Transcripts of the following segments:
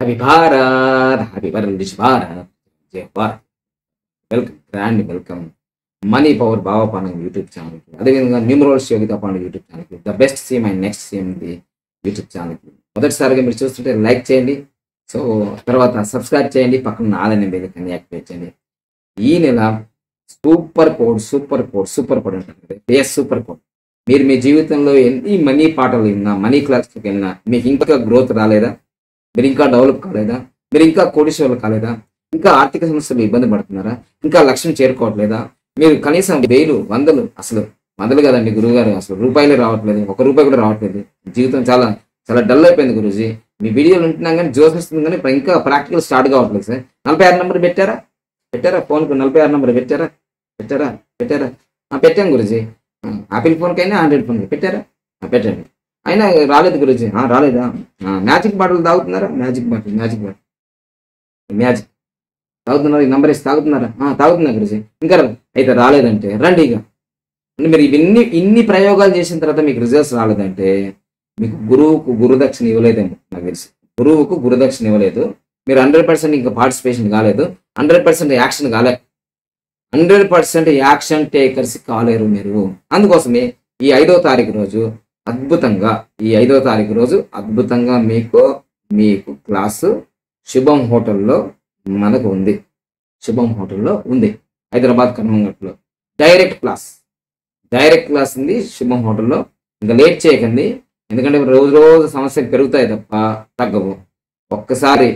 happy Bharat happy Bharat rich Bharat Jai Bharat welcome grand welcome money power బాబాపాన YouTube ఛానల్కి అదేవిధంగా న్యూమరోల్స్ యోగిత పాండ యూట్యూబ్ ఛానల్కి the best scheme and next scheme the YouTube ఛానల్కి మొదటిసారిగా మీరు చూస్తుంటే లైక్ చేయండి సో తర్వాత సబ్స్క్రైబ్ చేయండి పక్కన ఆలయం వేదికని యాక్టివేట్ చేయండి ఈ నెల super code super code super code అంటారు బేస్ సూపర్ కోడ్ మీరు మీ జీవితంలో ఎన్ని మనీ పాటలు విన్నా మనీ క్లాస్కి వెళ్ళినా మీకు ఇంకా గ్రోత్ రాలేదా మీరు ఇంకా డెవలప్ కాలేదా మీరు ఇంకా కోటీశ్వర్లు కాలేదా ఇంకా ఆర్థిక సమస్యలు ఇబ్బంది పడుతున్నారా ఇంకా లక్ష్యం చేరుకోవట్లేదా మీరు కనీసం వేలు వందలు అసలు వందలు కదండి గురువు గారు అసలు రూపాయలు రావట్లేదు ఒక రూపాయి కూడా రావట్లేదు జీవితం చాలా చాలా డల్ అయిపోయింది గురుజీ మీ వీడియోలు ఉంటున్నాం కానీ జోస్ వస్తుంది కానీ ఇప్పుడు ఇంకా ప్రాక్టికల్ స్టార్ట్ కావట్లేదు సార్ నలభై ఆరు నెంబర్ పెట్టారా పెట్టారా ఫోన్కు నలభై ఆరు నెంబర్ పెట్టారా పెట్టారా పెట్టారా ఆ, పెట్టాం గురుజీ ఆ, ఆపిల్ ఫోన్కైనా ఆండ్రాయిడ్ ఫోన్కి పెట్టారా ఆ, పెట్టండి అయినా రాలేదు గురుజీ ఆ, రాలేదా ఆ, మ్యాజిక్ బాటిల్ తాగుతున్నారా magic bottle magic bottle magic తాగుతున్నారు ఈ నంబర్ వేసి తాగుతున్నారా ఆ, తాగుతున్నా గురుజీ ఇంకా రా- అయితే రాలేదంటే రండి ఇక అంటే మీరు ఇవన్నీ ఇన్ని ప్రయోగాలు చేసిన తర్వాత మీకు రిజల్ట్స్ రాలేదంటే మీకు గురువుకు గురుదక్షిణ ఇవ్వలేదేమో నాకు తెలిసి గురువుకు గురుదక్షిణ ఇవ్వలేదు మీరు హండ్రెడ్ పర్సెంట్ ఇంకా పార్టిసిపేషన్ కాలేదు హండ్రెడ్ పర్సెంట్ యాక్షన్ కాలే హండ్రెడ్ పర్సెంట్ యాక్షన్ టేకర్స్ కాలేరు మీరు అందుకోసమే ఈ ఐదో తారీఖు రోజు అద్భుతంగా ఈ ఐదో తారీఖు రోజు అద్భుతంగా మీకు మీకు క్లాసు శుభం హోటల్లో మనకు ఉంది శుభం హోటల్లో ఉంది హైదరాబాద్ కర్మంగట్లో డైరెక్ట్ క్లాస్ డైరెక్ట్ క్లాస్ ఉంది శుభం హోటల్లో ఇంకా లేట్ చేయకండి ఎందుకంటే రోజు రోజు సమస్యలు పెరుగుతాయి తప్ప తగ్గవు ఒక్కసారి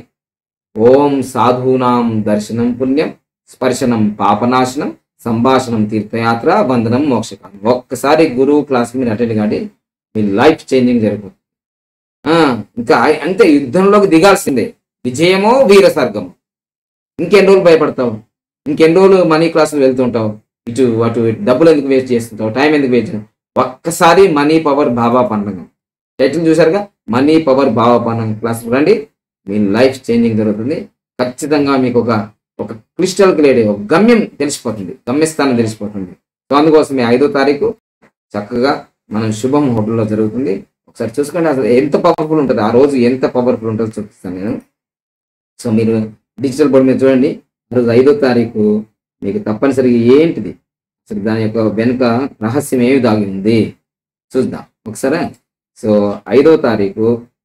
ఓం సాధూనాం దర్శనం పుణ్యం స్పర్శనం పాపనాశనం సంభాషణం తీర్థయాత్ర బంధనం మోక్షకాలం ఒక్కసారి గురువు క్లాస్ మీరు అటెండ్ కాండి మీ లైఫ్ చేంజింగ్ జరుగుతుంది ఆ, ఇంకా ఐ- అంతే యుద్ధంలోకి దిగాల్సిందే విజయమో వీర స్వర్గము ఇంకెన్ని రోజులు భయపడతావు ఇంకెన్ని రోజులు మనీ క్లాసులు వెళ్తుంటావు ఇటు అటు ఇటు డబ్బులు ఎందుకు వేస్ట్ చేస్తుంటావు టైం ఎందుకు వేస్ట్ చేస్తావు ఒక్కసారి మనీ పవర్ బాబా పండుగ టైటిల్ చూసారుగా మనీ పవర్ బాబా పండుగ క్లాస్ రండి మీ లైఫ్ చేంజింగ్ జరుగుతుంది ఖచ్చితంగా మీకు ఒక ఒక క్రిస్టల్ క్లియర్ ఒక గమ్యం తెలిసిపోతుంది గమ్యస్థానం తెలిసిపోతుంది సో అందుకోసమే ఐదో తారీఖు చక్కగా మనం శుభం హోటల్లో జరుగుతుంది ఒకసారి చూసుకోండి అసలు ఎంత పవర్ఫుల్ ఉంటుంది ఆ రోజు ఎంత పవర్ఫుల్ ఉంటుందో చూపిస్తాను నేను సో మీరు డిజిటల్ బోర్డు మీద చూడండి ఆ రోజు ఐదో తారీఖు మీకు తప్పనిసరిగా ఏంటిది అసలు దాని యొక్క వెనుక రహస్యం ఏమి దాగి ఉంది చూద్దాం ఒకసారి సో ఐదో తారీఖు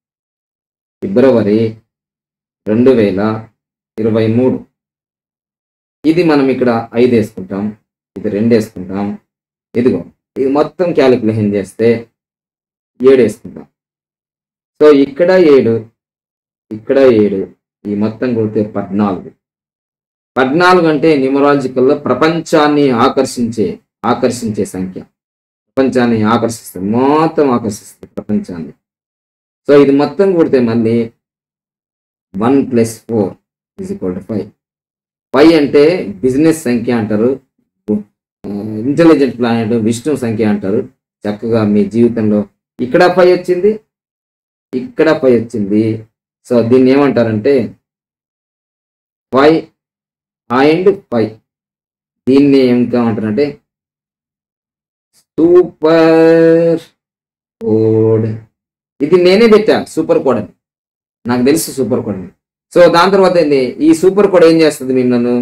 ఫిబ్రవరి రెండు వేల ఇరవై మూడు ఇది మనం ఇక్కడ ఐదు వేసుకుంటాం ఇది రెండు వేసుకుంటాం ఇదిగో ఇది మొత్తం క్యాలిక్యులేషన్ చేస్తే ఏడు వేసుకుంటాం సో ఇక్కడ ఏడు ఇక్కడ ఏడు ఈ మొత్తం కొడితే పద్నాలుగు పద్నాలుగు అంటే న్యూమరాలజికల్లో ప్రపంచాన్ని ఆకర్షించే ఆకర్షించే సంఖ్య ప్రపంచాన్ని ఆకర్షిస్తుంది మొత్తం ఆకర్షిస్తుంది ప్రపంచాన్ని సో ఇది మొత్తం కొడితే మళ్ళీ one plus four is equal to five five అంటే బిజినెస్ సంఖ్య అంటారు ఇంటెలిజెంట్ ప్లానెట్ విష్ణు సంఖ్య అంటారు చక్కగా మీ జీవితంలో ఇక్కడ ఫైవ్ వచ్చింది ఇక్కడ ఫైవ్ వచ్చింది సో దీన్ని ఏమంటారంటే ఫైవ్ అండ్ ఫైవ్ దీన్ని ఏమంటారంటే సూపర్ కోడ్ ఇది నేనే పెట్టా సూపర్ కోడ్ అని నాకు తెలుసు సూపర్ కోడ్ అని సో దాని తర్వాత ఏంది ఈ సూపర్ కోడ్ ఏం చేస్తుంది మిమ్మల్ని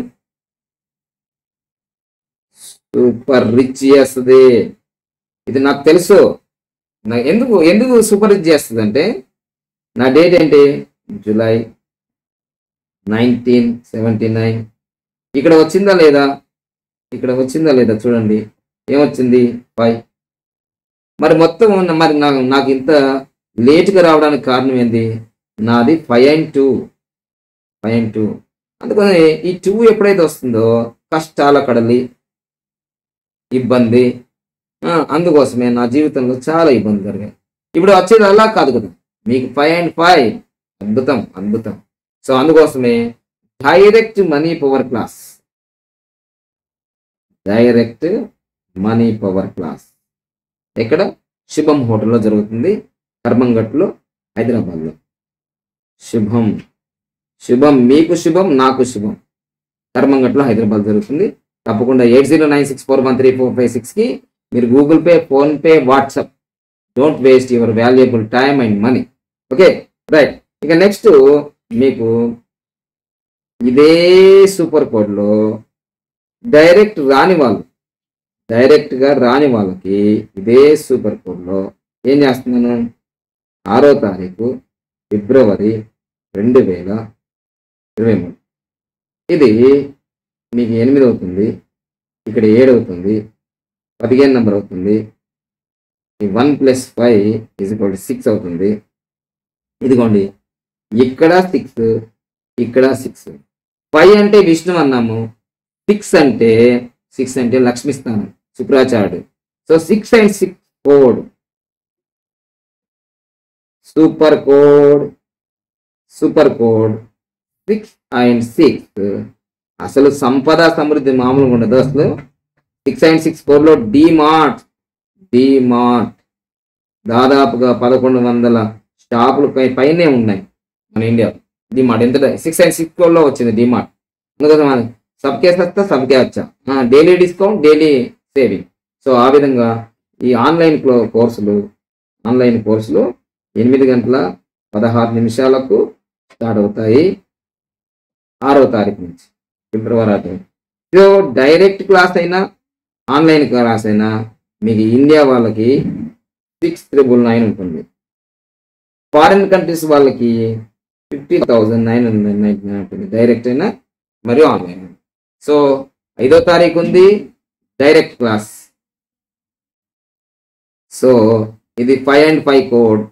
సూపర్ రిచ్ చేస్తుంది ఇది నాకు తెలుసు నా ఎందుకు ఎందుకు సూపర్ రిచ్ చేస్తుంది అంటే నా డేట్ ఏంటి జూలై నైన్టీన్ సెవెంటీ నైన్ ఇక్కడ వచ్చిందా లేదా ఇక్కడ వచ్చిందా లేదా చూడండి ఏమొచ్చింది ఫైవ్ మరి మొత్తం ఉన్న- మరి నాకు నాకు ఇంత లేట్గా రావడానికి కారణం ఏంది నాది five and two five and two అందుకని ఈ టూ ఎప్పుడైతే వస్తుందో కష్టాల కడలి ఇబ్బంది ఆ, అందుకోసమే నా జీవితంలో చాలా ఇబ్బంది జరిగాయి ఇప్పుడు వచ్చేది అలా కాదు కదా మీకు ఫైవ్ అండ్ ఫైవ్ అద్భుతం అద్భుతం సో అందుకోసమే direct money power class direct money power class ఎక్కడ శుభం హోటల్లో జరుగుతుంది కర్మంగట్లో హైదరాబాద్లో శుభం శుభం మీకు శుభం నాకు శుభం కర్మంగట్లో హైదరాబాద్ జరుగుతుంది తప్పకుండా eight zero nine six four one three four five సిక్స్కి మీరు Google Pay PhonePe WhatsApp don't waste your valuable time and money okay right ఇక నెక్స్ట్ మీకు ఇదే సూపర్ కోడ్లో డైరెక్ట్ రాని వాళ్ళు డైరెక్ట్గా రాని వాళ్ళకి ఇదే సూపర్ కోడ్లో ఏం చేస్తున్నాను ఆరో తారీఖు ఫిబ్రవరి రెండు వేల ఇరవై మూడు ఇది మీకు ఎనిమిది అవుతుంది ఇక్కడ ఏడు అవుతుంది పదిహేను నెంబర్ అవుతుంది ఈ one plus five is equal six అవుతుంది ఇదిగోండి ఇక్కడ సిక్స్ ఇక్కడ సిక్స్ ఫైవ్ అంటే విష్ణు అన్నాము సిక్స్ అంటే సిక్స్ అంటే లక్ష్మి స్థానం శుక్రాచార్యుడు so six and six code super code super code six and six అసలు సంపద సమృద్ధి మామూలుగా ఉండదు అసలు సిక్స్ అండ్ సిక్స్ కోడ్లో డిమార్ట్ డిమార్ట్ దాదాపుగా పదకొండు వందల షాపులు పై పైనే ఉన్నాయి మన ఇండియా డిమార్ట్ ఎంత సిక్స్ అండ్ సిక్స్ కోడ్లో వచ్చింది డిమార్ట్ అందుకోసం మనం సబ్కే సస్తా సబ్కే వచ్చా daily discount daily saving so ఆ విధంగా ఈ ఆన్లైన్ క్లో- కోర్సులు ఆన్లైన్ కోర్సులు ఎనిమిది గంటల పదహారు నిమిషాలకు స్టార్ట్ అవుతాయి ఆరో తారీఖు నుంచి ఫిబ్రవరి ఆరు సో డైరెక్ట్ క్లాస్ అయినా ఆన్లైన్ క్లాస్ అయినా మీకు ఇండియా వాళ్ళకి సిక్స్ త్రిబుల్ నైన్ ఉంటుంది ఫారిన్ కంట్రీస్ వాళ్ళకి fifty thousand nine hundred ninety nine ఉంటుంది డైరెక్ట్ అయినా మరియు ఆన్లైన్ సో ఐదో తారీఖు ఉంది డైరెక్ట్ క్లాస్ సో ఇది five and five code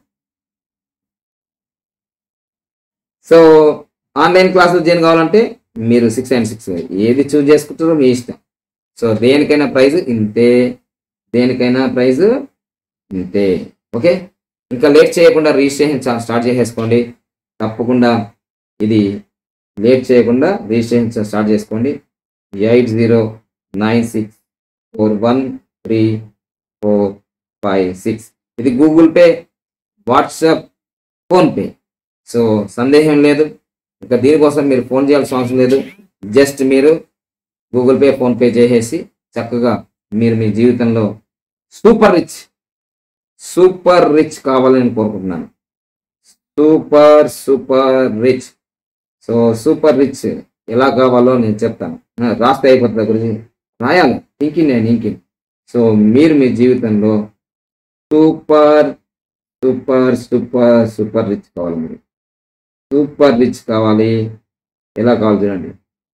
so online క్లాసులు జాయిన్ కావాలంటే మీరు సిక్స్ అండ్ సిక్స్ ఏది చూజ్ చేసుకుంటారో మీ ఇష్టం సో దేనికైనా ప్రైజ్ ఇంతే దేనికైనా ప్రైజ్ ఇంతే ఓకే ఇంకా లేట్ చేయకుండా రిజిస్ట్రేషన్ చా- స్టార్ట్ చేసేసుకోండి తప్పకుండా ఇది లేట్ చేయకుండా రిజిస్ట్రేషన్ చా- స్టార్ట్ చేసుకోండి eight zero nine six four one three four five six ఇది Google Pay WhatsApp PhonePe so సందేహం లేదు ఇంకా దీనికోసం మీరు ఫోన్ చేయాల్సిన అవసరం లేదు జస్ట్ మీరు గూగుల్ పే ఫోన్పే చేసేసి చక్కగా మీరు మీ జీవితంలో సూపర్ రిచ్ సూపర్ రిచ్ కావాలని కోరుకుంటున్నాను super super rich so super rich ఎలా కావాలో నేను చెప్తాను ఆ, రాస్తే అయిపోతుంది గురించి రాయాలి థింకింగ్ నేను థింకింగ్ సో మీరు మీ జీవితంలో super super super super rich కావాలి మీరు సూపర్ రిచ్ కావాలి ఎలా కావాలి చూడండి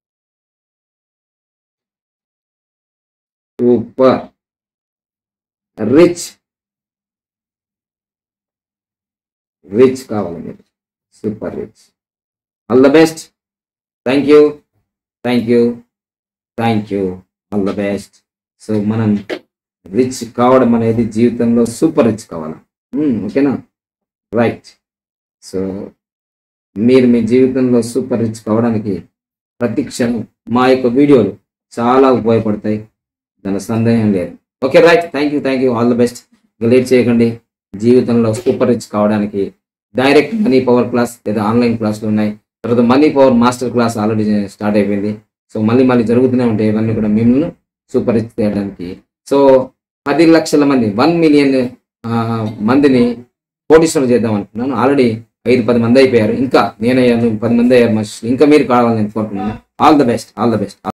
సూపర్ రిచ్ రిచ్ కావాలి మీరు super rich all the best thank you thank you thank you all the best so మనం రిచ్ కావడం అనేది జీవితంలో సూపర్ రిచ్ కావాలా మ్మ్, ఓకేనా రైట్ సో మీరు మీ జీవితంలో సూపర్ రిచ్ కావడానికి ప్రతి క్షణం మా యొక్క వీడియోలు చాలా ఉపయోగపడతాయి దాని సందేహం లేదు okay right thank you thank you all the best ఇంకా లేట్ చేయకండి జీవితంలో సూపర్ రిచ్ కావడానికి డైరెక్ట్ మనీ పవర్ క్లాస్ లేదా ఆన్లైన్ క్లాసులు ఉన్నాయి తర్వాత money power master class already start అయిపోయింది సో మళ్ళీ మళ్ళీ జరుగుతూనే ఉంటాయి ఇవన్నీ కూడా మిమ్మల్ని సూపర్ రిచ్ చేయడానికి సో పది లక్షల మంది వన్ మిలియన్ మందిని కోటీశ్వరం చేద్దాం అనుకున్నాను ఆల్రెడీ ఐదు పది మంది అయిపోయారు ఇంకా నేనయ్యాను పది మంది అయ్యారు మనుషులు ఇంకా మీరు కావాలని నేను కోరుకున్నాను all the best all the best